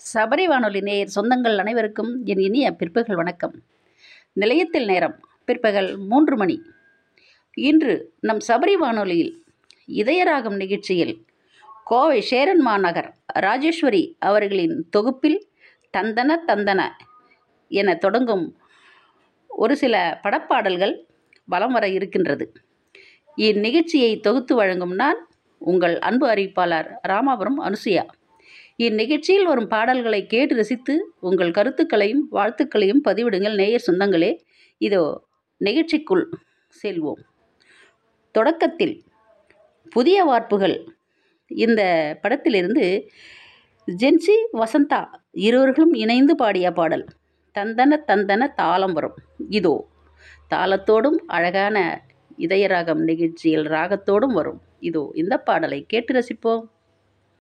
சபரி வானொலி நேயர் சொந்தங்கள் அனைவருக்கும் என் இனிய பிற்பகல் வணக்கம் நிலையத்தில் நேரம் பிற்பகல் மூன்று மணி இன்று நம் சபரி வானொலியில் இதயராகம் நிகழ்ச்சியில் கோவை சேரன் மாநகர் ராஜேஸ்வரி அவர்களின் தொகுப்பில் தந்தன தந்தன என தொடங்கும் ஒரு சில படப்பாடல்கள் வலம் வர இருக்கின்றது இந்நிகழ்ச்சியை தொகுத்து வழங்கும் நான் உங்கள் அன்பு அறிவிப்பாளர் ராமாபுரம் அனுசுயா இந்நிகழ்ச்சியில் வரும் பாடல்களை கேட்டு ரசித்து உங்கள் கருத்துக்களையும் வாழ்த்துக்களையும் பதிவிடுங்கள் நேயர் சொந்தங்களே இதோ நிகழ்ச்சிக்குள் செல்வோம் தொடக்கத்தில் புதிய வார்ப்புகள் இந்த படத்திலிருந்து ஜென்சி வசந்தா இருவர்களும் இணைந்து பாடிய பாடல் தந்தன தந்தன தாளம் வரும் இதோ தாளத்தோடும் அழகான இதயராகம் நிகழ்ச்சியில் ராகத்தோடும் வரும் இதோ இந்த பாடலை கேட்டு ரசிப்போம்